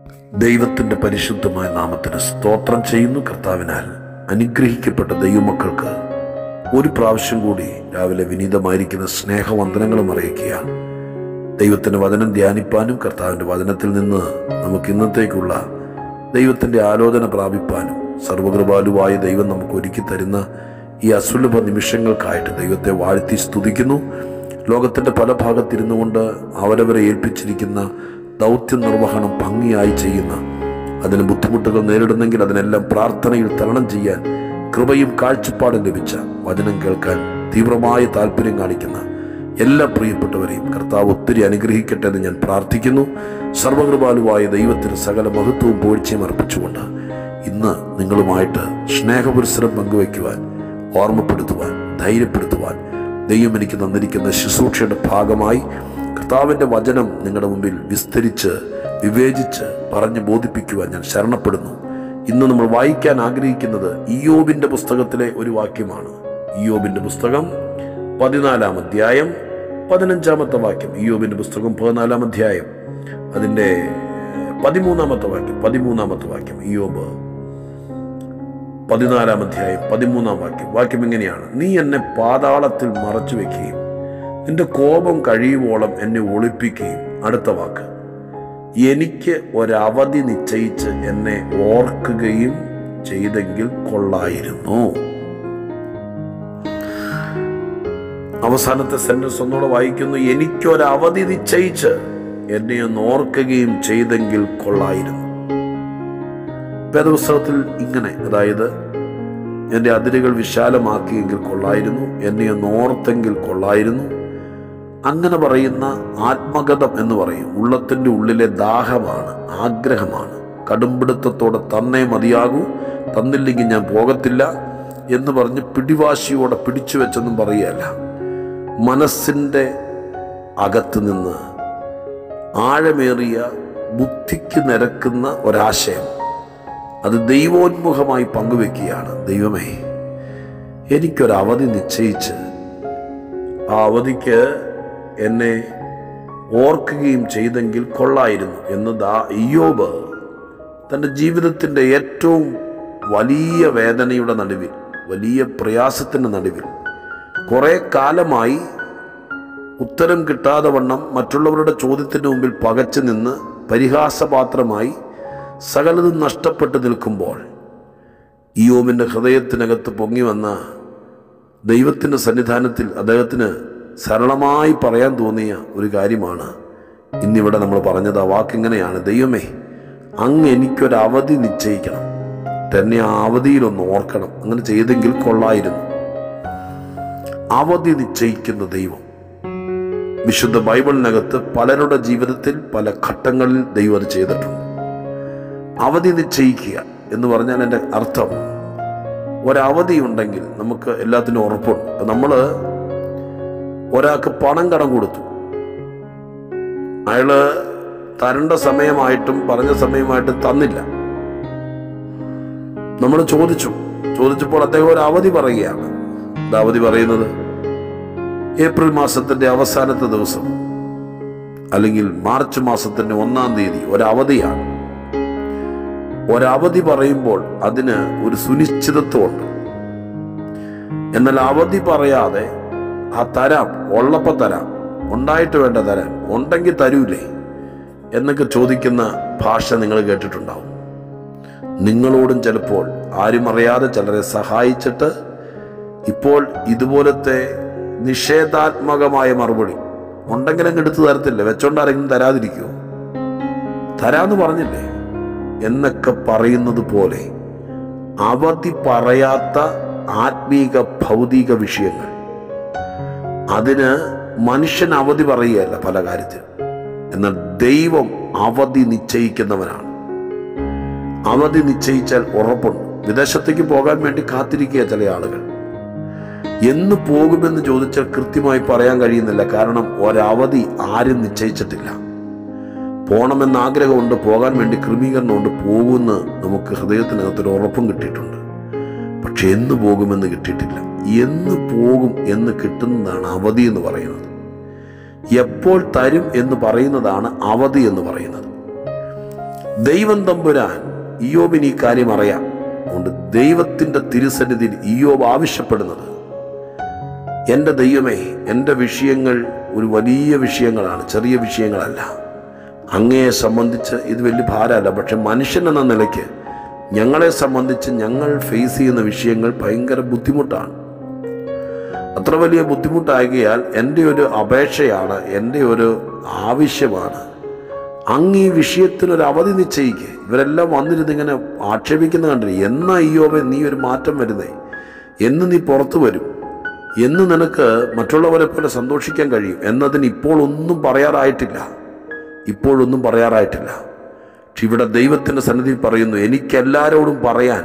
ദൈവത്തിൻ്റെ പരിശുദ്ധമായ നാമത്തിന് സ്തോത്രം ചെയ്യുന്നു കർത്താവിനാൽ അനുഗ്രഹിക്കപ്പെട്ട ദൈവമക്കൾക്ക് ഒരു പ്രാവശ്യം കൂടി രാവിലെ വിനീതമായിരിക്കുന്ന സ്നേഹവന്ദനങ്ങളും അറിയിക്കുകയാണ് ദൈവത്തിൻ്റെ വചനം ധ്യാനിപ്പാനും കർത്താവിൻ്റെ വചനത്തിൽ നിന്ന് നമുക്ക് ഇന്നത്തേക്കുള്ള ദൈവത്തിൻ്റെ ആലോചന പ്രാപിപ്പാനും സർവകൃപാലുവായ ദൈവം നമുക്ക് ഒരുക്കി തരുന്ന ഈ അസുലഭ നിമിഷങ്ങൾക്കായിട്ട് ദൈവത്തെ വാഴ്ത്തി സ്തുതിക്കുന്നു ലോകത്തിൻ്റെ പല ഭാഗത്തിരുന്നു കൊണ്ട് അവരവരെ ഏൽപ്പിച്ചിരിക്കുന്ന ദൗത്യ നിർവഹണം ഭംഗിയായി ചെയ്യുന്ന അതിന് ബുദ്ധിമുട്ടുകൾ നേരിടുന്നെങ്കിൽ അതിനെല്ലാം പ്രാർത്ഥനയിൽ തരണം ചെയ്യാൻ കൃപയും കാഴ്ചപ്പാടും ലഭിച്ച വചനം കേൾക്കാൻ തീവ്രമായ താല്പര്യം കാണിക്കുന്ന എല്ലാ പ്രിയപ്പെട്ടവരെയും കർത്താവ് ഒത്തിരി അനുഗ്രഹിക്കട്ടെ എന്ന് ഞാൻ പ്രാർത്ഥിക്കുന്നു സർവകൃപാലുവായ ദൈവത്തിന് സകല മഹത്വവും പോഴ്ചയും അർപ്പിച്ചുകൊണ്ട് ഇന്ന് നിങ്ങളുമായിട്ട് സ്നേഹപുരസരം പങ്കുവയ്ക്കുവാൻ ഓർമ്മപ്പെടുത്തുവാൻ ധൈര്യപ്പെടുത്തുവാൻ ദൈവം എനിക്ക് തന്നിരിക്കുന്ന ശുശ്രൂഷയുടെ ഭാഗമായി കർത്താവിൻ്റെ വചനം നിങ്ങളുടെ മുമ്പിൽ വിസ്തരിച്ച് വിവേചിച്ച് പറഞ്ഞ് ബോധിപ്പിക്കുവാൻ ഞാൻ ശരണപ്പെടുന്നു ഇന്ന് നമ്മൾ വായിക്കാൻ ആഗ്രഹിക്കുന്നത് ഇയോബിൻ്റെ പുസ്തകത്തിലെ ഒരു വാക്യമാണ് ഇയോബിൻ്റെ പുസ്തകം പതിനാലാം അധ്യായം പതിനഞ്ചാമത്തെ വാക്യം ഇയോബിൻ്റെ പുസ്തകം പതിനാലാം അധ്യായം അതിൻ്റെ പതിമൂന്നാമത്തെ വാക്യം പതിമൂന്നാമത്തെ വാക്യം ഇയോബ് പതിനാലാം അധ്യായം പതിമൂന്നാം വാക്യം വാക്യം ഇങ്ങനെയാണ് നീ എന്നെ പാതാളത്തിൽ മറച്ചു വെക്കുകയും നിന്റെ കോപം കഴിയുവോളം എന്നെ ഒളിപ്പിക്കുകയും അടുത്ത വാക്ക് എനിക്ക് ഒരവധി നിശ്ചയിച്ച് എന്നെ ഓർക്കുകയും ചെയ്തെങ്കിൽ കൊള്ളായിരുന്നു അവസാനത്തെ സെന്റൻസ് ഒന്നുകൂടെ വായിക്കുന്നു എനിക്കൊരവധി നിശ്ചയിച്ച് എന്നെ ഒന്ന് ഓർക്കുകയും ചെയ്തെങ്കിൽ കൊള്ളായിരുന്നു വേദപുസ്തകത്തിൽ ഇങ്ങനെ അതായത് എൻ്റെ അതിരുകൾ വിശാലമാക്കിയെങ്കിൽ കൊള്ളായിരുന്നു എന്നെ ഒന്ന് ഓർത്തെങ്കിൽ കൊള്ളായിരുന്നു അങ്ങനെ പറയുന്ന ആത്മഗതം എന്ന് പറയും ഉള്ളത്തിൻ്റെ ഉള്ളിലെ ദാഹമാണ് ആഗ്രഹമാണ് കടുംപിടുത്തത്തോടെ തന്നേ മതിയാകൂ തന്നില്ലെങ്കിൽ ഞാൻ പോകത്തില്ല എന്ന് പറഞ്ഞ് പിടിവാശിയോടെ പിടിച്ചു വെച്ചെന്നും പറയുകയല്ല മനസ്സിൻ്റെ അകത്ത് നിന്ന് ആഴമേറിയ ബുദ്ധിക്ക് നിരക്കുന്ന ഒരാശയം അത് ദൈവോന്മുഖമായി പങ്കുവെക്കുകയാണ് ദൈവമേ എനിക്കൊരവധി നിശ്ചയിച്ച് ആ അവധിക്ക് എന്നെ ഓർക്കുകയും ചെയ്തെങ്കിൽ കൊള്ളായിരുന്നു എന്ന് ദാ ഇയോബ് തൻ്റെ ജീവിതത്തിൻ്റെ ഏറ്റവും വലിയ വേദനയുടെ നടുവിൽ വലിയ പ്രയാസത്തിൻ്റെ നടുവിൽ കുറേ കാലമായി ഉത്തരം കിട്ടാതെ വണ്ണം മറ്റുള്ളവരുടെ ചോദ്യത്തിന് മുമ്പിൽ പകച്ചു നിന്ന് പരിഹാസപാത്രമായി സകലതും നഷ്ടപ്പെട്ടു നിൽക്കുമ്പോൾ ഇയോമിൻ്റെ ഹൃദയത്തിനകത്ത് പൊങ്ങി വന്ന ദൈവത്തിൻ്റെ സന്നിധാനത്തിൽ അദ്ദേഹത്തിന് സരളമായി പറയാൻ തോന്നിയ ഒരു കാര്യമാണ് ഇന്നിവിടെ നമ്മൾ പറഞ്ഞത് ആ വാക്കിങ്ങനെയാണ് ദൈവമേ അങ്ങ് എനിക്കൊരു അവധി നിശ്ചയിക്കണം തന്നെ ആ അവധിയിലൊന്ന് ഓർക്കണം അങ്ങനെ ചെയ്തെങ്കിൽ കൊള്ളായിരുന്നു അവധി നിശ്ചയിക്കുന്ന ദൈവം വിശുദ്ധ ബൈബിളിനകത്ത് പലരുടെ ജീവിതത്തിൽ പല ഘട്ടങ്ങളിൽ ദൈവം അത് ചെയ്തിട്ടുണ്ട് അവധി നിശ്ചയിക്കുക എന്ന് പറഞ്ഞാൽ എൻ്റെ അർത്ഥം ഒരവധി ഉണ്ടെങ്കിൽ നമുക്ക് എല്ലാത്തിനും ഉറപ്പുണ്ട് ഇപ്പം നമ്മൾ ഒരാൾക്ക് പണം കടം കൊടുത്തു അയാള് തരേണ്ട സമയമായിട്ടും പറഞ്ഞ സമയമായിട്ടും തന്നില്ല നമ്മൾ ചോദിച്ചു ചോദിച്ചപ്പോൾ അദ്ദേഹം ഒരു അവധി പറയുകയാണ് എന്താ അവധി പറയുന്നത് ഏപ്രിൽ മാസത്തിന്റെ അവസാനത്തെ ദിവസം അല്ലെങ്കിൽ മാർച്ച് മാസത്തിന്റെ ഒന്നാം തീയതി ഒരവധിയാണ് ഒരവധി പറയുമ്പോൾ അതിന് ഒരു സുനിശ്ചിതത്വമുണ്ട് എന്നാൽ അവധി പറയാതെ ആ തരാം ഉള്ളപ്പോൾ തരാം ഉണ്ടായിട്ട് വേണ്ട തരാൻ ഉണ്ടെങ്കിൽ തരൂലേ എന്നൊക്കെ ചോദിക്കുന്ന ഭാഷ നിങ്ങൾ കേട്ടിട്ടുണ്ടാവും നിങ്ങളോടും ചിലപ്പോൾ ആരും അറിയാതെ ചിലരെ സഹായിച്ചിട്ട് ഇപ്പോൾ ഇതുപോലത്തെ നിഷേധാത്മകമായ മറുപടി ഉണ്ടെങ്കിലും എടുത്തു തരത്തില്ല വെച്ചോണ്ട് ആരെങ്കിലും തരാതിരിക്കുമോ തരാന്ന് പറഞ്ഞില്ലേ എന്നൊക്കെ പറയുന്നത് പോലെ അവധി പറയാത്ത ആത്മീക ഭൗതിക വിഷയങ്ങൾ അതിന് മനുഷ്യൻ അവധി പറയുകയല്ല പല കാര്യത്തിലും എന്നാൽ ദൈവം അവധി നിശ്ചയിക്കുന്നവനാണ് അവധി നിശ്ചയിച്ചാൽ ഉറപ്പുണ്ട് വിദേശത്തേക്ക് പോകാൻ വേണ്ടി കാത്തിരിക്കുക ചില ആളുകൾ എന്ന് പോകുമെന്ന് ചോദിച്ചാൽ കൃത്യമായി പറയാൻ കഴിയുന്നില്ല കാരണം ഒരവധി ആരും നിശ്ചയിച്ചിട്ടില്ല പോകണമെന്ന് ആഗ്രഹമുണ്ട് പോകാൻ വേണ്ടി ക്രമീകരണമുണ്ട് പോകുമെന്ന് നമുക്ക് ഹൃദയത്തിനകത്തൊരു ഉറപ്പും കിട്ടിയിട്ടുണ്ട് പക്ഷെ എന്ന് പോകുമെന്ന് കിട്ടിയിട്ടില്ല എന്ന് പോകും എന്ന് കിട്ടുന്നതാണ് അവധി എന്ന് പറയുന്നത് എപ്പോൾ തരും എന്ന് പറയുന്നതാണ് അവധി എന്ന് പറയുന്നത് ദൈവം തമ്പുരാൻ ഇയോബിന് ഈ കാര്യം അറിയാം അതുകൊണ്ട് ദൈവത്തിന്റെ തിരുസന്നിധിയിൽ ഇയോബ് ആവശ്യപ്പെടുന്നത് എൻ്റെ ദൈവമേ എൻ്റെ വിഷയങ്ങൾ ഒരു വലിയ വിഷയങ്ങളാണ് ചെറിയ വിഷയങ്ങളല്ല അങ്ങയെ സംബന്ധിച്ച് ഇത് വലിയ ഭാരമല്ല പക്ഷെ മനുഷ്യൻ എന്ന നിലയ്ക്ക് ഞങ്ങളെ സംബന്ധിച്ച് ഞങ്ങൾ ഫേസ് ചെയ്യുന്ന വിഷയങ്ങൾ ഭയങ്കര ബുദ്ധിമുട്ടാണ് അത്ര വലിയ ബുദ്ധിമുട്ടാകിയാൽ എൻ്റെ ഒരു അപേക്ഷയാണ് എൻ്റെ ഒരു ആവശ്യമാണ് അങ്ങ് ഈ വിഷയത്തിനൊരു അവധി നിശ്ചയിക്കുക ഇവരെല്ലാം വന്നിരുന്ന് ഇങ്ങനെ ആക്ഷേപിക്കുന്ന കണ്ടില്ല എന്നാ ഈയോബെ നീ ഒരു മാറ്റം വരുന്നേ എന്ന് നീ പുറത്തു വരും എന്ന് നിനക്ക് മറ്റുള്ളവരെ പോലെ സന്തോഷിക്കാൻ കഴിയും എന്നതിന് ഇപ്പോൾ ഒന്നും പറയാറായിട്ടില്ല ഇപ്പോഴൊന്നും പറയാറായിട്ടില്ല പക്ഷെ ഇവിടെ ദൈവത്തിൻ്റെ സന്നിധിയിൽ പറയുന്നു എനിക്കെല്ലാവരോടും പറയാൻ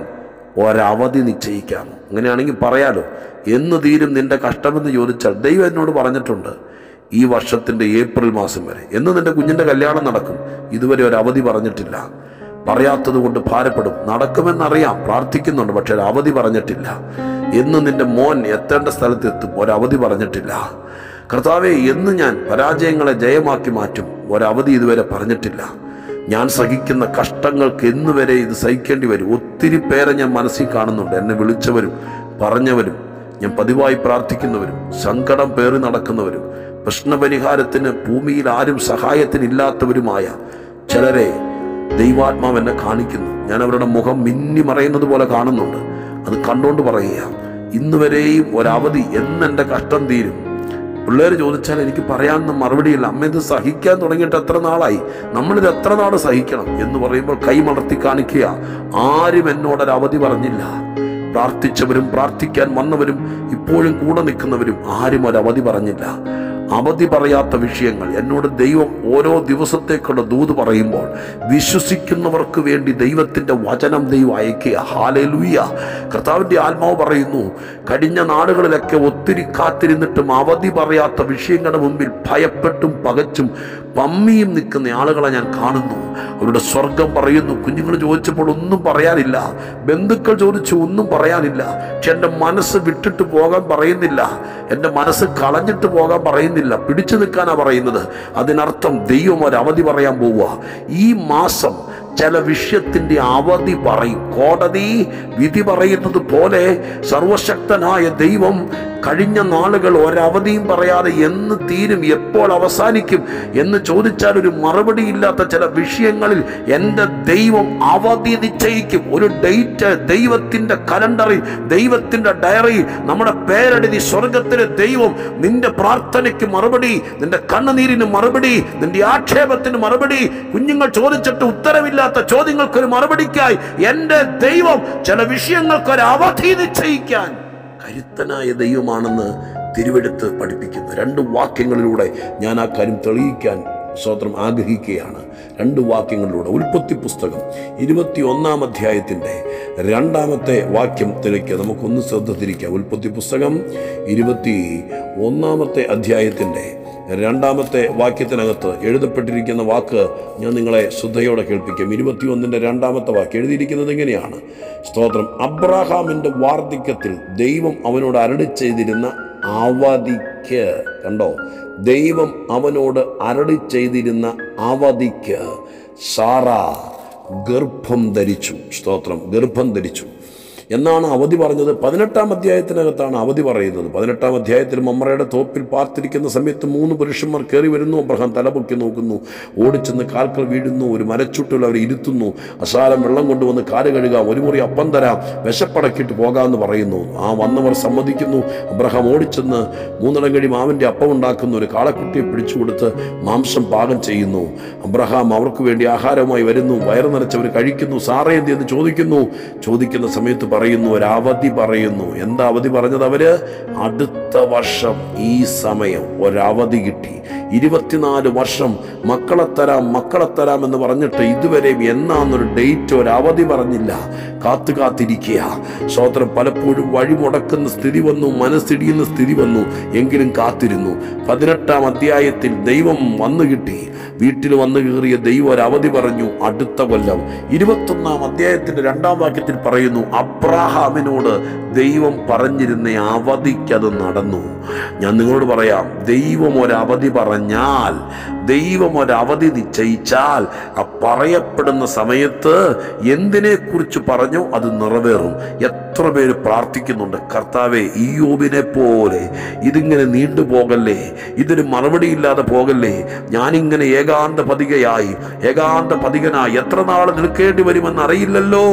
ഒരവധി നിശ്ചയിക്കാമോ അങ്ങനെയാണെങ്കിൽ പറയാലോ എന്ന് തീരും നിന്റെ കഷ്ടമെന്ന് ചോദിച്ചാൽ ദൈവം എന്നോട് പറഞ്ഞിട്ടുണ്ട് ഈ വർഷത്തിൻ്റെ ഏപ്രിൽ മാസം വരെ എന്ന് നിന്റെ കുഞ്ഞിൻ്റെ കല്യാണം നടക്കും ഇതുവരെ ഒരു അവധി പറഞ്ഞിട്ടില്ല പറയാത്തത് കൊണ്ട് ഭാരപ്പെടും നടക്കുമെന്നറിയാം പ്രാർത്ഥിക്കുന്നുണ്ട് പക്ഷെ ഒരു അവധി പറഞ്ഞിട്ടില്ല എന്ന് നിന്റെ മോൻ എത്തേണ്ട സ്ഥലത്തെത്തും ഒരവധി പറഞ്ഞിട്ടില്ല കർത്താവെ എന്ന് ഞാൻ പരാജയങ്ങളെ ജയമാക്കി മാറ്റും ഒരവധി ഇതുവരെ പറഞ്ഞിട്ടില്ല ഞാൻ സഹിക്കുന്ന കഷ്ടങ്ങൾക്ക് എന്ന് വരെ ഇത് സഹിക്കേണ്ടി വരും ഒത്തിരി പേരെ ഞാൻ മനസ്സിൽ കാണുന്നുണ്ട് എന്നെ വിളിച്ചവരും പറഞ്ഞവരും ഞാൻ പതിവായി പ്രാർത്ഥിക്കുന്നവരും സങ്കടം പേറി നടക്കുന്നവരും പ്രശ്നപരിഹാരത്തിന് ഭൂമിയിൽ ആരും സഹായത്തിനില്ലാത്തവരുമായ ചിലരെ ദൈവാത്മാവ് എന്നെ കാണിക്കുന്നു ഞാൻ അവരുടെ മുഖം മിന്നി മറയുന്നത് പോലെ കാണുന്നുണ്ട് അത് കണ്ടുകൊണ്ട് പറയുക ഇന്ന് വരെയും ഒരവധി എന്ന് എൻ്റെ കഷ്ടം തീരും പിള്ളേർ ചോദിച്ചാൽ എനിക്ക് പറയാനൊന്നും മറുപടിയില്ല അമ്മ ഇത് സഹിക്കാൻ തുടങ്ങിയിട്ട് എത്ര നാളായി നമ്മളിത് എത്ര നാൾ സഹിക്കണം എന്ന് പറയുമ്പോൾ കൈ മലർത്തി കാണിക്കുക ആരും എന്നോടൊരു അവധി പറഞ്ഞില്ല പ്രാർത്ഥിച്ചവരും പ്രാർത്ഥിക്കാൻ വന്നവരും ഇപ്പോഴും കൂടെ നിൽക്കുന്നവരും ആരും ഒരു അവധി പറഞ്ഞില്ല അവധി പറയാത്ത വിഷയങ്ങൾ എന്നോട് ദൈവം ഓരോ ദിവസത്തേക്കുള്ള ദൂത് പറയുമ്പോൾ വിശ്വസിക്കുന്നവർക്ക് വേണ്ടി ദൈവത്തിൻ്റെ വചനം ദൈവം അയക്കുക ഹാലലുയ്യ കർത്താവിൻ്റെ ആത്മാവ് പറയുന്നു കഴിഞ്ഞ നാടുകളിലൊക്കെ ഒത്തിരി കാത്തിരുന്നിട്ടും അവധി പറയാത്ത വിഷയങ്ങളുടെ മുമ്പിൽ ഭയപ്പെട്ടും പകച്ചും പമ്മിയും നിൽക്കുന്ന ആളുകളെ ഞാൻ കാണുന്നു അവരുടെ സ്വർഗം പറയുന്നു കുഞ്ഞുങ്ങൾ ചോദിച്ചപ്പോൾ ഒന്നും പറയാനില്ല ബന്ധുക്കൾ ചോദിച്ചു ഒന്നും പറയാനില്ല പക്ഷെ എൻ്റെ മനസ്സ് വിട്ടിട്ട് പോകാൻ പറയുന്നില്ല എൻ്റെ മനസ്സ് കളഞ്ഞിട്ട് പോകാൻ പറയുന്നില്ല പിടിച്ചു നിൽക്കാനാ പറയുന്നത് അതിനർത്ഥം ദൈവം ഒരു അവധി പറയാൻ പോവുക ഈ മാസം ചില വിഷയത്തിന്റെ അവധി പറയും കോടതി വിധി പറയുന്നത് പോലെ സർവശക്തനായ ദൈവം കഴിഞ്ഞ നാളുകൾ ഒരവധിയും പറയാതെ എന്ന് തീരും എപ്പോൾ അവസാനിക്കും എന്ന് ചോദിച്ചാൽ ഒരു മറുപടി ഇല്ലാത്ത ചില വിഷയങ്ങളിൽ എൻ്റെ ദൈവം അവധി നിശ്ചയിക്കും ഒരു ഡേറ്റ് ദൈവത്തിൻ്റെ കലണ്ടറിൽ ദൈവത്തിൻ്റെ ഡയറിയിൽ നമ്മുടെ പേരെഴുതി സ്വർഗത്തിലെ ദൈവം നിന്റെ പ്രാർത്ഥനയ്ക്ക് മറുപടി നിന്റെ കണ്ണുനീരിന് മറുപടി നിന്റെ ആക്ഷേപത്തിന് മറുപടി കുഞ്ഞുങ്ങൾ ചോദിച്ചിട്ട് ഉത്തരവില്ലാത്ത ചോദ്യങ്ങൾക്കൊരു മറുപടിക്കായി എൻ്റെ ദൈവം ചില വിഷയങ്ങൾക്കൊരു അവധി നിശ്ചയിക്കാൻ കരുത്തനായ ദൈവമാണെന്ന് തിരുവെടുത്ത് പഠിപ്പിക്കുന്നു രണ്ട് വാക്യങ്ങളിലൂടെ ഞാൻ ആ കാര്യം തെളിയിക്കാൻ സ്വത്രം ആഗ്രഹിക്കുകയാണ് രണ്ട് വാക്യങ്ങളിലൂടെ ഉൽപ്പത്തി പുസ്തകം ഇരുപത്തി ഒന്നാം അധ്യായത്തിൻ്റെ രണ്ടാമത്തെ വാക്യത്തിലേക്ക് നമുക്കൊന്ന് ശ്രദ്ധ തിരിക്കാം ഉൽപ്പത്തി പുസ്തകം ഇരുപത്തി ഒന്നാമത്തെ അധ്യായത്തിൻ്റെ രണ്ടാമത്തെ വാക്യത്തിനകത്ത് എഴുതപ്പെട്ടിരിക്കുന്ന വാക്ക് ഞാൻ നിങ്ങളെ ശ്രദ്ധയോടെ കേൾപ്പിക്കാം ഇരുപത്തിയൊന്നിൻ്റെ രണ്ടാമത്തെ വാക്ക് എഴുതിയിരിക്കുന്നത് ഇങ്ങനെയാണ് സ്തോത്രം അബ്രാഹാമിൻ്റെ വാർദ്ധക്യത്തിൽ ദൈവം അവനോട് അരടി ചെയ്തിരുന്ന അവധിക്ക് കണ്ടോ ദൈവം അവനോട് അരടി ചെയ്തിരുന്ന അവധിക്ക് സാറ ഗർഭം ധരിച്ചു സ്തോത്രം ഗർഭം ധരിച്ചു എന്നാണ് അവധി പറഞ്ഞത് പതിനെട്ടാം അധ്യായത്തിനകത്താണ് അവധി പറയുന്നത് പതിനെട്ടാം അധ്യായത്തിൽ മമ്മറയുടെ തോപ്പിൽ പാർത്തിരിക്കുന്ന സമയത്ത് മൂന്ന് പുരുഷന്മാർ കയറി വരുന്നു അബ്രഹാം തലപൊക്കി നോക്കുന്നു ഓടിച്ചെന്ന് കാൽക്കൽ വീഴുന്നു ഒരു മരച്ചുട്ടിൽ അവർ ഇരുത്തുന്നു അസാരം വെള്ളം കൊണ്ടുവന്ന് കാല് കഴുകാം ഒരു മുറി അപ്പം തരാം വിശപ്പടക്കിയിട്ട് പോകാമെന്ന് പറയുന്നു ആ വന്നവർ സമ്മതിക്കുന്നു അബ്രഹാം ഓടിച്ചെന്ന് മൂന്നിടം കഴിയും മാവിൻ്റെ അപ്പം ഉണ്ടാക്കുന്നു ഒരു കാളക്കുട്ടിയെ പിടിച്ചു കൊടുത്ത് മാംസം പാകം ചെയ്യുന്നു അബ്രഹാം അവർക്ക് വേണ്ടി ആഹാരവുമായി വരുന്നു വയറ് നിറച്ചവർ കഴിക്കുന്നു സാറേ എന്ത് എന്ന് ചോദിക്കുന്നു ചോദിക്കുന്ന സമയത്ത് പറയുന്നു ഒരു അവധി പറയുന്നു എന്താ അവധി പറഞ്ഞത് അവര് അടുത്ത വർഷം ഈ സമയം ഒരവധി കിട്ടി ഇരുപത്തിനാല് വർഷം മക്കളെ തരാം മക്കളെ തരാം എന്ന് പറഞ്ഞിട്ട് ഇതുവരെ എന്നാന്നൊരു ഡേറ്റ് ഒരു അവധി പറഞ്ഞില്ല കാത്തു കാത്തിരിക്കുക സ്വോത്രം പലപ്പോഴും വഴിമുടക്കുന്ന സ്ഥിതി വന്നു മനസ്സിടിയുന്ന സ്ഥിതി വന്നു എങ്കിലും കാത്തിരുന്നു പതിനെട്ടാം അധ്യായത്തിൽ ദൈവം വന്നു കിട്ടി വീട്ടിൽ വന്നു കയറിയ ദൈവം ഒരു അവധി പറഞ്ഞു അടുത്ത കൊല്ലം ഇരുപത്തൊന്നാം അധ്യായത്തിന്റെ രണ്ടാം വാക്യത്തിൽ പറയുന്നു അബ്രാഹാമിനോട് ദൈവം പറഞ്ഞിരുന്ന അവധിക്കത് നടന്നു ഞാൻ നിങ്ങളോട് പറയാം ദൈവം ഒരവധി പറഞ്ഞാൽ ദൈവം ഒരവധി നിശ്ചയിച്ചാൽ ആ പറയപ്പെടുന്ന സമയത്ത് എന്തിനെ കുറിച്ച് പറഞ്ഞോ അത് നിറവേറും എത്ര പേര് പ്രാർത്ഥിക്കുന്നുണ്ട് കർത്താവെ ഈ യോബിനെ പോലെ ഇതിങ്ങനെ നീണ്ടുപോകല്ലേ ഇതിന് മറുപടി ഇല്ലാതെ പോകല്ലേ ഞാനിങ്ങനെ ഏകാന്ത പതികയായി ഏകാന്ത പതികനായി എത്ര നാൾ നിൽക്കേണ്ടി വരുമെന്ന് അറിയില്ലല്ലോ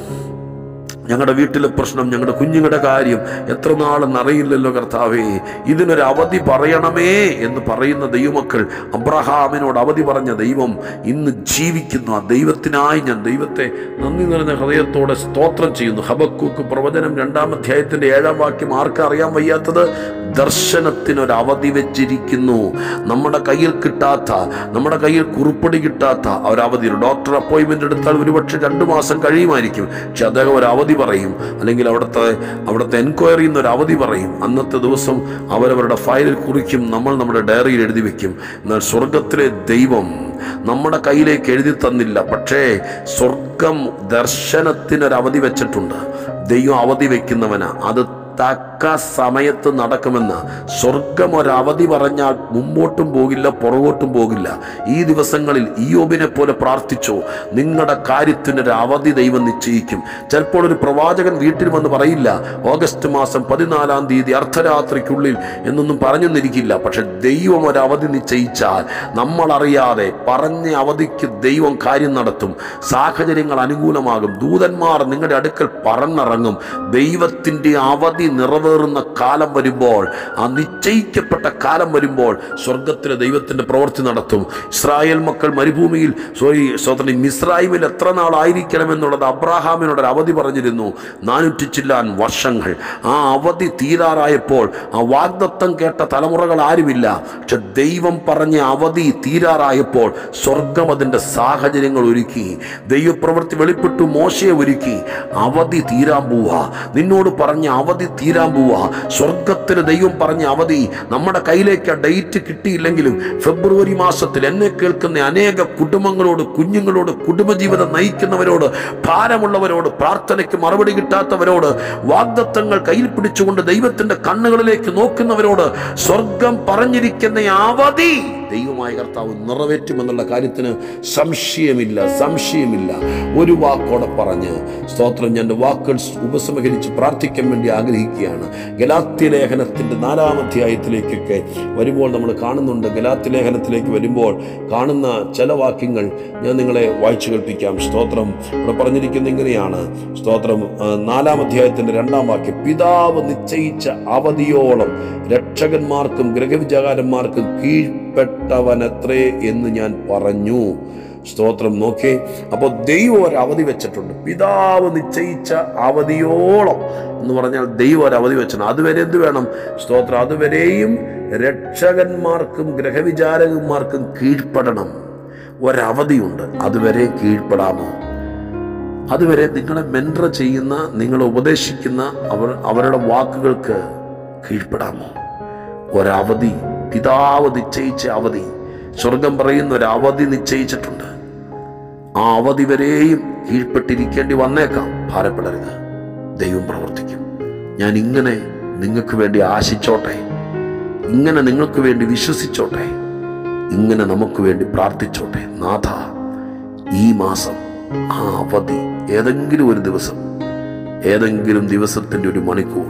ഞങ്ങളുടെ വീട്ടിലെ പ്രശ്നം ഞങ്ങളുടെ കുഞ്ഞുങ്ങളുടെ കാര്യം എത്ര നാളെന്ന് അറിയില്ലല്ലോ കർത്താവേ ഇതിനൊരു അവധി പറയണമേ എന്ന് പറയുന്ന ദൈവമക്കൾ അബ്രഹാമിനോട് അവധി പറഞ്ഞ ദൈവം ഇന്ന് ജീവിക്കുന്നു ആ ദൈവത്തിനായി ഞാൻ ദൈവത്തെ നന്ദി നിറഞ്ഞ ഹൃദയത്തോടെ സ്തോത്രം ചെയ്യുന്നു ഹബക്കൂക്ക് പ്രവചനം രണ്ടാം അധ്യായത്തിന്റെ ഏഴാം വാക്യം ആർക്കും അറിയാൻ വയ്യാത്തത് ദർശനത്തിനൊരു അവധി വെച്ചിരിക്കുന്നു നമ്മുടെ കയ്യിൽ കിട്ടാത്ത നമ്മുടെ കയ്യിൽ കുറിപ്പടി കിട്ടാത്ത ഒരവധി ഒരു ഡോക്ടർ അപ്പോയിൻമെന്റ് എടുത്താൽ ഒരുപക്ഷെ രണ്ടു മാസം കഴിയുമായിരിക്കും പക്ഷെ അദ്ദേഹം ഒരു അവധി പറയും അല്ലെങ്കിൽ അവിടുത്തെ അവിടുത്തെ എൻക്വയറിയിൽ നിന്ന് ഒരു അവധി പറയും അന്നത്തെ ദിവസം അവരവരുടെ ഫയലിൽ കുറിക്കും നമ്മൾ നമ്മുടെ ഡയറിയിൽ എഴുതി വെക്കും എന്നാൽ സ്വർഗത്തിലെ ദൈവം നമ്മുടെ കയ്യിലേക്ക് എഴുതി തന്നില്ല പക്ഷേ സ്വർഗം ദർശനത്തിനൊരു അവധി വെച്ചിട്ടുണ്ട് ദൈവം അവധി വെക്കുന്നവനാ അത് തക്ക സമയത്ത് നടക്കുമെന്ന് സ്വർഗം ഒരവധി പറഞ്ഞാൽ മുമ്പോട്ടും പോകില്ല പുറകോട്ടും പോകില്ല ഈ ദിവസങ്ങളിൽ ഇയോബിനെ പോലെ പ്രാർത്ഥിച്ചോ നിങ്ങളുടെ കാര്യത്തിനൊരു അവധി ദൈവം നിശ്ചയിക്കും ചിലപ്പോൾ ഒരു പ്രവാചകൻ വീട്ടിൽ വന്ന് പറയില്ല ഓഗസ്റ്റ് മാസം പതിനാലാം തീയതി അർദ്ധരാത്രിക്കുള്ളിൽ എന്നൊന്നും പറഞ്ഞെന്നിരിക്കില്ല പക്ഷെ ദൈവം ഒരു അവധി നിശ്ചയിച്ചാൽ നമ്മൾ അറിയാതെ പറഞ്ഞ അവധിക്ക് ദൈവം കാര്യം നടത്തും സാഹചര്യങ്ങൾ അനുകൂലമാകും ദൂതന്മാർ നിങ്ങളുടെ അടുക്കൽ പറന്നിറങ്ങും ദൈവത്തിൻ്റെ അവധി നിറവേറുന്ന കാലം വരുമ്പോൾ ആ നിശ്ചയിക്കപ്പെട്ട കാലം വരുമ്പോൾ സ്വർഗത്തിലെ ദൈവത്തിൻ്റെ പ്രവൃത്തി നടത്തും ഇസ്രായേൽ മക്കൾ മരുഭൂമിയിൽ സോറി സ്വതന്ത്രി മിസ്രൈമിൽ എത്ര നാളായിരിക്കണമെന്നുള്ളത് അബ്രാഹാമിനോട് ഒരു അവധി പറഞ്ഞിരുന്നു നാനൂറ്റി ചില്ലാൻ വർഷങ്ങൾ ആ അവധി തീരാറായപ്പോൾ ആ വാഗ്ദത്തം കേട്ട തലമുറകൾ ആരുമില്ല പക്ഷെ ദൈവം പറഞ്ഞ അവധി തീരാറായപ്പോൾ സ്വർഗം അതിൻ്റെ സാഹചര്യങ്ങൾ ഒരുക്കി ദൈവപ്രവൃത്തി വെളിപ്പെട്ടു മോശയെ ഒരുക്കി അവധി തീരാൻ പോവാ നിന്നോട് പറഞ്ഞ അവധി തീരാൻ പോവാ സ്വർഗത്തിന് ദൈവം പറഞ്ഞ അവധി നമ്മുടെ കയ്യിലേക്ക് ആ ഡേറ്റ് കിട്ടിയില്ലെങ്കിലും ഫെബ്രുവരി മാസത്തിൽ എന്നെ കേൾക്കുന്ന അനേക കുടുംബങ്ങളോട് കുഞ്ഞുങ്ങളോട് കുടുംബജീവിതം നയിക്കുന്നവരോട് ഭാരമുള്ളവരോട് പ്രാർത്ഥനയ്ക്ക് മറുപടി കിട്ടാത്തവരോട് വാഗ്ദത്തങ്ങൾ കയ്യിൽ പിടിച്ചുകൊണ്ട് ദൈവത്തിന്റെ കണ്ണുകളിലേക്ക് നോക്കുന്നവരോട് സ്വർഗം പറഞ്ഞിരിക്കുന്ന അവധി ദൈവമായ കർത്താവ് നിറവേറ്റുമെന്നുള്ള കാര്യത്തിന് സംശയമില്ല സംശയമില്ല ഒരു വാക്കോടെ പറഞ്ഞ് സ്തോത്രം ഞാൻ എൻ്റെ വാക്കുകൾ ഉപസംഹരിച്ച് പ്രാർത്ഥിക്കാൻ വേണ്ടി ആഗ്രഹിക്കുകയാണ് ഗലാത്യ ലേഖനത്തിൻ്റെ നാലാം അധ്യായത്തിലേക്കൊക്കെ വരുമ്പോൾ നമ്മൾ കാണുന്നുണ്ട് ഗലാത്യ ലേഖനത്തിലേക്ക് വരുമ്പോൾ കാണുന്ന ചില വാക്യങ്ങൾ ഞാൻ നിങ്ങളെ വായിച്ചു കേൾപ്പിക്കാം സ്തോത്രം ഇവിടെ പറഞ്ഞിരിക്കുന്ന ഇങ്ങനെയാണ് സ്തോത്രം ആ, നാലാം അധ്യായത്തിൻ്റെ രണ്ടാം വാക്യം പിതാവ് നിശ്ചയിച്ച അവധിയോളം രക്ഷകന്മാർക്കും ഗ്രഹവിചാരന്മാർക്കും കീഴ്പ്പെട്ടവനത്രേ എന്ന് ഞാൻ പറഞ്ഞു സ്തോത്രം നോക്കേ അപ്പോൾ ദൈവം ഒരു അവധി വെച്ചിട്ടുണ്ട് പിതാവ് നിശ്ചയിച്ച അവധിയോളം എന്ന് പറഞ്ഞാൽ ദൈവം ഒരു അവധി വെച്ചിട്ടുണ്ട് അതുവരെ എന്ത് വേണം സ്തോത്രം അതുവരെയും രക്ഷകന്മാർക്കും ഗ്രഹവിചാരകന്മാർക്കും കീഴ്പ്പെടണം ഒരവധിയുണ്ട് അതുവരെ കീഴ്പ്പെടാമോ അതുവരെ നിങ്ങളെ മെൻറ ചെയ്യുന്ന നിങ്ങളെ ഉപദേശിക്കുന്ന അവർ അവരുടെ വാക്കുകൾക്ക് കീഴ്പ്പെടാമോ ഒരവധി പിതാവ് നിശ്ചയിച്ച അവധി സ്വർഗം പറയുന്ന ഒരു അവധി നിശ്ചയിച്ചിട്ടുണ്ട് ആ അവധി വരെയും കീഴ്പ്പെട്ടിരിക്കേണ്ടി വന്നേക്കാം ഭാരപ്പെടരുത് ദൈവം പ്രവർത്തിക്കും ഞാൻ ഇങ്ങനെ നിങ്ങൾക്ക് വേണ്ടി ആശിച്ചോട്ടെ ഇങ്ങനെ നിങ്ങൾക്ക് വേണ്ടി വിശ്വസിച്ചോട്ടെ ഇങ്ങനെ നമുക്ക് വേണ്ടി പ്രാർത്ഥിച്ചോട്ടെ നാഥ ഈ മാസം ആ അവധി ഏതെങ്കിലും ഒരു ദിവസം ഏതെങ്കിലും ദിവസത്തിൻ്റെ ഒരു മണിക്കൂർ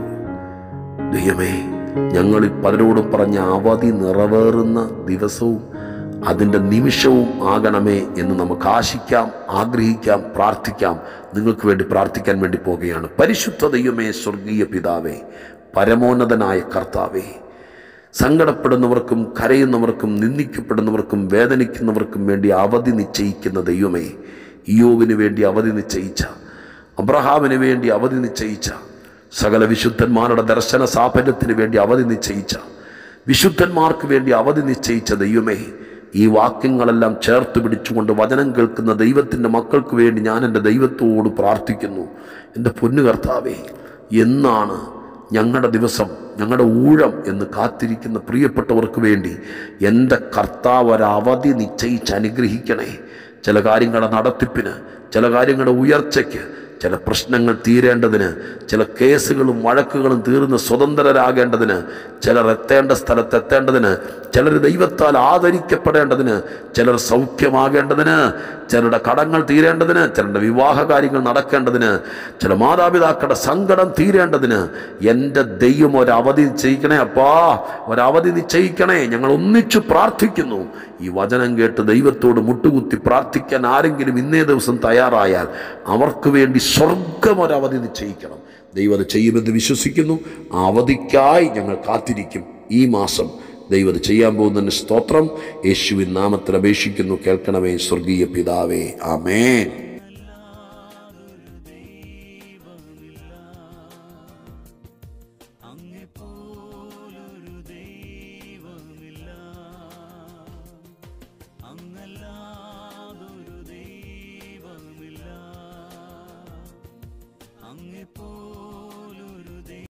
ദൈവമേ ഞങ്ങളിൽ പലരോടും പറഞ്ഞ അവധി നിറവേറുന്ന ദിവസവും അതിൻ്റെ നിമിഷവും ആകണമേ എന്ന് നമുക്ക് ആശിക്കാം ആഗ്രഹിക്കാം പ്രാർത്ഥിക്കാം നിങ്ങൾക്ക് വേണ്ടി പ്രാർത്ഥിക്കാൻ വേണ്ടി പോകുകയാണ് പരിശുദ്ധ ദൈവമേ സ്വർഗീയ പിതാവേ പരമോന്നതനായ കർത്താവേ സങ്കടപ്പെടുന്നവർക്കും കരയുന്നവർക്കും നിന്ദിക്കപ്പെടുന്നവർക്കും വേദനിക്കുന്നവർക്കും വേണ്ടി അവധി നിശ്ചയിക്കുന്ന ദൈവമേ ഇയോവിന് വേണ്ടി അവധി നിശ്ചയിച്ച അബ്രഹാമിന് വേണ്ടി അവധി നിശ്ചയിച്ച സകല വിശുദ്ധന്മാരുടെ ദർശന സാഫല്യത്തിന് വേണ്ടി അവധി നിശ്ചയിച്ച വിശുദ്ധന്മാർക്ക് വേണ്ടി അവധി നിശ്ചയിച്ച ദൈവമേ ഈ വാക്യങ്ങളെല്ലാം ചേർത്ത് പിടിച്ചുകൊണ്ട് വചനം കേൾക്കുന്ന ദൈവത്തിൻ്റെ മക്കൾക്ക് വേണ്ടി ഞാൻ എൻ്റെ ദൈവത്തോട് പ്രാർത്ഥിക്കുന്നു എൻ്റെ പൊന്നു കർത്താവേ എന്നാണ് ഞങ്ങളുടെ ദിവസം ഞങ്ങളുടെ ഊഴം എന്ന് കാത്തിരിക്കുന്ന പ്രിയപ്പെട്ടവർക്ക് വേണ്ടി എൻ്റെ കർത്താവ് ഒരവധി നിശ്ചയിച്ച് അനുഗ്രഹിക്കണേ ചില കാര്യങ്ങളുടെ നടത്തിപ്പിന് ചില കാര്യങ്ങളുടെ ഉയർച്ചയ്ക്ക് ചില പ്രശ്നങ്ങൾ തീരേണ്ടതിന് ചില കേസുകളും വഴക്കുകളും തീർന്ന് സ്വതന്ത്രരാകേണ്ടതിന് ചിലർ എത്തേണ്ട സ്ഥലത്ത് എത്തേണ്ടതിന് ചിലർ ദൈവത്താൽ ആദരിക്കപ്പെടേണ്ടതിന് ചിലർ സൗഖ്യമാകേണ്ടതിന് ചിലരുടെ കടങ്ങൾ തീരേണ്ടതിന് ചിലരുടെ വിവാഹ കാര്യങ്ങൾ നടക്കേണ്ടതിന് ചില മാതാപിതാക്കളുടെ സങ്കടം തീരേണ്ടതിന് എൻ്റെ ദൈവം ഒരവധി നിശ്ചയിക്കണേ അപ്പാ ഒരവധി നിശ്ചയിക്കണേ ഞങ്ങൾ ഒന്നിച്ചു പ്രാർത്ഥിക്കുന്നു ഈ വചനം കേട്ട് ദൈവത്തോട് മുട്ടുകുത്തി പ്രാർത്ഥിക്കാൻ ആരെങ്കിലും ഇന്നേ ദിവസം തയ്യാറായാൽ അവർക്ക് വേണ്ടി സ്വർഗം ഒരവധി നിശ്ചയിക്കണം ദൈവം അത് ചെയ്യുമെന്ന് വിശ്വസിക്കുന്നു ആ അവധിക്കായി ഞങ്ങൾ കാത്തിരിക്കും ഈ മാസം ദൈവം അത് ചെയ്യാൻ പോകുന്നതിന് സ്തോത്രം യേശുവിൻ നാമത്തിൽ അപേക്ഷിക്കുന്നു കേൾക്കണമേ സ്വർഗീയ പിതാവേ ആമേൻ